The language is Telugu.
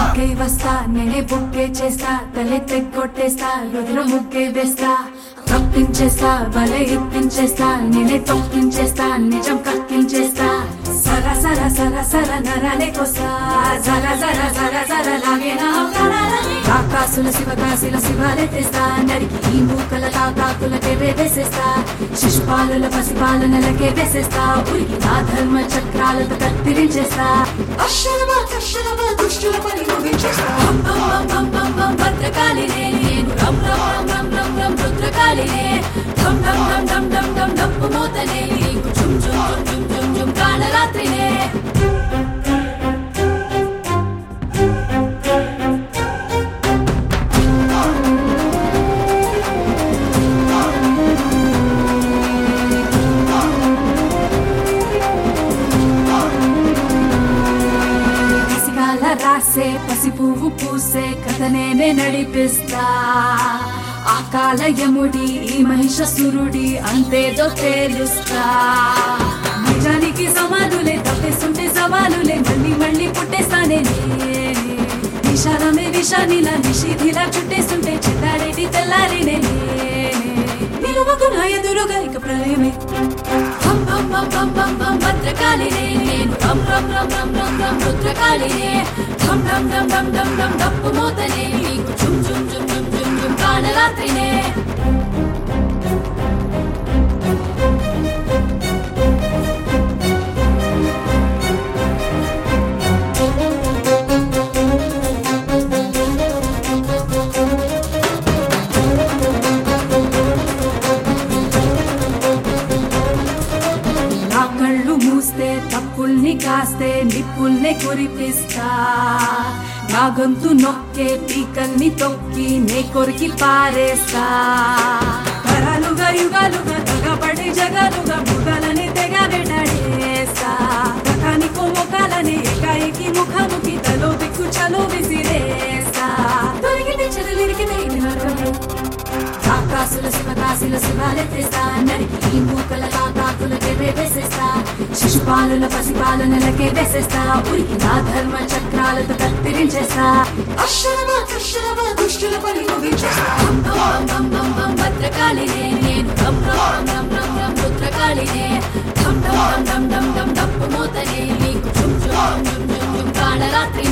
బుక్కే వస్తా నేనే బుక్కే చేస్తా తలే తెగ్గొట్టేస్తా రుద్ర ముగ్గే వేస్తా తప్పించేస్తా బలే ఇప్పించేస్తా నేనే తొక్కించేస్తా నిజం కక్కించేస్తా సర సర సర సర నరాలే కొస్తా జర జర జర జర లాగే నా ప్రాణాలని. కాకాసుల శివకాశిల శివాలే తెస్తా నరికి ఈ మూకల తాకాకులకే వేసేస్తా శిశుపాలుల పసిపాలనలకే వేసేస్తా ఉరికి నా ధర్మ చక్రాలతో కత్తిరించేస్తా అక్షరమా కక్షరమా దుష్టుల పని ముగించేస్తా బం బం బం బం బం బం భద్రకాళినే నేను రం రం రం రం రం రం రుద్రకాళినే ఢం ఢం ఢం ఢం ఢం ఢం డప్పు మోతనే నీకు చుం చుం చుం చుం చుం చుం కాళరాత్రినే కసిగాల రాసే పసి పువ్వు పూసే కథ నేనే నడిపిస్తా ఆ కాలయముడి ఈ మహిషసురుడి అంతేదో తేలుస్తా నిజానికి సమానులే తప్పేస్తుంటే సవాలులే మళ్ళీ మళ్ళీ పుట్టేస్తానే నేనే. విషాదమే విషానిలా నిషిధిలా చుట్టేస్తుంటే చిన్నారేటి తెల్లారినే నేనే. నిలువకు నా ఎదురుగా ఇక ప్రళయమే బం బం బం బం బం బం భద్రకాళినే నేను రం రం రం రం రం రం రుద్రకాళినే ఢం ఢం ఢం ఢం ఢం ఢం డప్పు మోతనే నీకు చుం చుం చుం చుం చుం చుం కాళరాత్రినే నా కళ్ళు మూస్తే తప్పుల్ని కాస్తే నిప్పుల్ని కురిపిస్తా నా గొంతు నొక్కే పీకల్ని తొక్కి నే కొరికి పారేస్తా తరాలుగా యుగాలుగా తెగబడి జగాలుగా మృగాలని తెగ వెంటాడేస్తా రకానికో ముఖాలని ఏకాయికి ముఖాముఖి తలో దిక్కు చలో విసిరేస్తా దొరికితే చెరలిరికి ఇది నరకమే కాకాసుల శివకాశుల శివాలెత్తేస్తా నరికి ఈ మూకల కాకాకులకే వేసేస్తా శిశుపాలుల పసిపాలనలకే వేసేస్తా ఉరికి నా ధర్మ చక్రాలతో కత్తిరించేస్తా అక్షరమా కక్షరమా దుష్టుల పని ముగించేస్తా బం బం బం బం బం భద్రకాళినే నేను రం రం రం రం రం రం రుద్రకాళినే ఢం ఢం ఢం ఢం ఢం ఢం డప్పు మోతనే నీకు చుం చుం చుం చుం చుం కాళరాత్రి